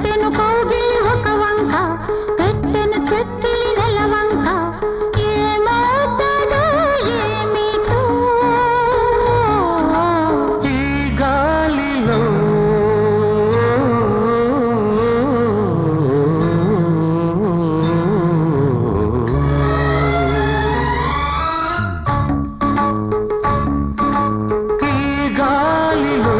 పెట్టెను కౌగిలి ఒక వంక పెట్టెను చెక్కిలి నెలవంక ఏమవుతుందో ఏమిటో ఈ గాలిలో ఈ గాలిలో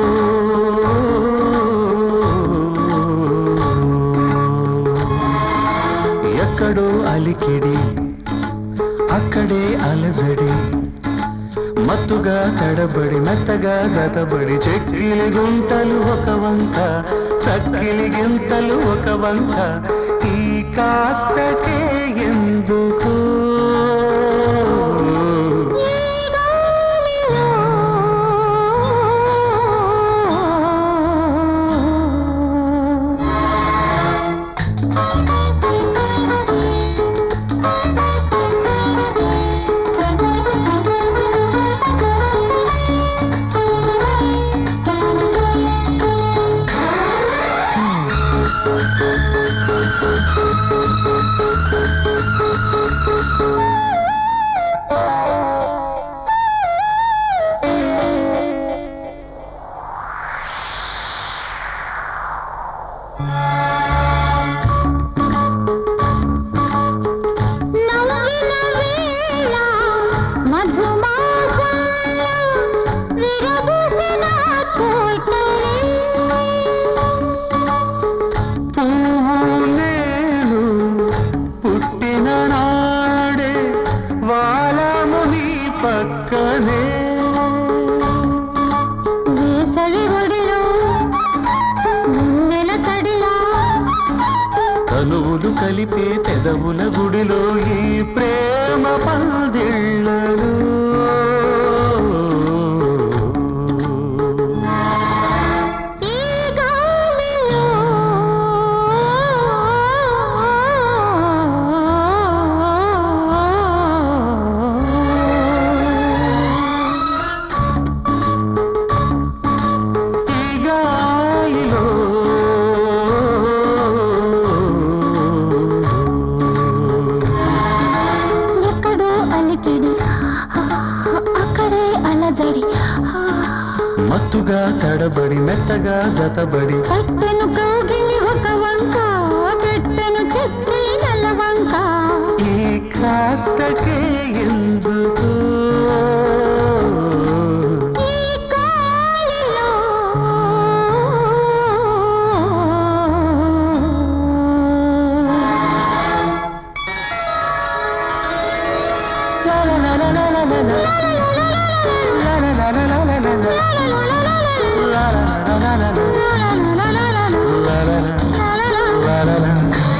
ఎక్కడో అలికిడి అక్కడే అలజడి మత్తుగా తడబడి మెత్తగా గతబడి చెక్కిలి గుంటలు ఒక వంక చక్కిలి గింతలు ఒక వంక ఈ కాస్తకే ఎందుకు ఈ గాలిలో నవ్విన వేళ మధుమాసంలో విరబూసిన కోటలే పువ్వు నేను పుట్టిన నాడే వాలము నీ పక్కనే వేసవి ఒడిలో నెల తడిలా తనువులు కలిపే పెదవుల గుడిలో ఈ ప్రేమ పందిళ్ళలో ఈ గాలిలో ఈ గాలిలో ఎక్కడో అలికిడి అక్కడే అలజడి మత్తుగా తడబడి మెత్తగా గతబడి పెట్టెను కౌగిలి ఒక వంక పెట్టెను చెక్కి నల్లవంక ఈ కాస్తకే ఎందుకు ఈ గాలిలో లా లా లా లా లా లా లా. లా లా లా లా లా లా లా. లా లా లా లా లా లా. లా లా లా. లా లా లా.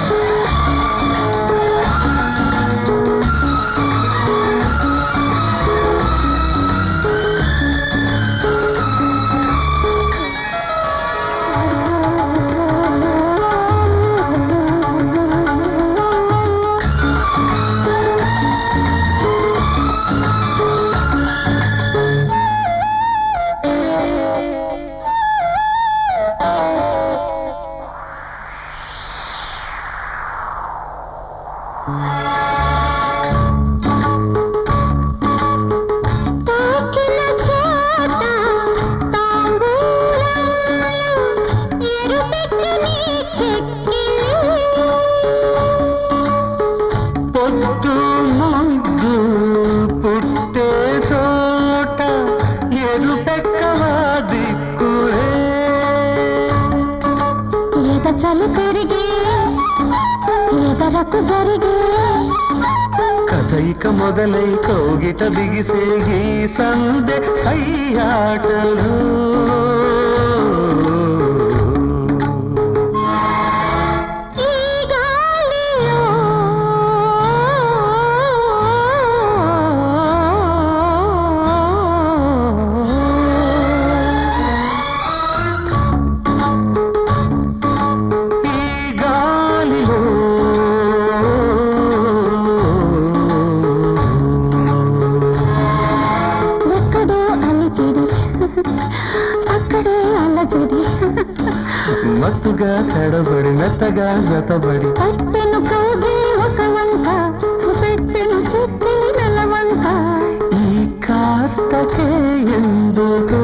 తాకిన చోట తాంబూలంలో ఎరుపెట్టని చెక్కిలి పొద్దు ముద్దు పుట్టే చోట ఎరుపెక్కవా దిక్కులే ఎద చలి పెరిగి ఎదరకు జరిగి కథయిక మొదలై కౌగిట బిగిసే ఈ సందె సయ్యాటలు ఈ గాలిలో ఈ గాలిలో ఎక్కడో అలికిడి జతపడి మెత్తగా జతపడి కట్టెను కౌగి ఒక వంక పెట్టెను చెట్టిలి నెలవంక ఈ కాస్తకే ఎందుకు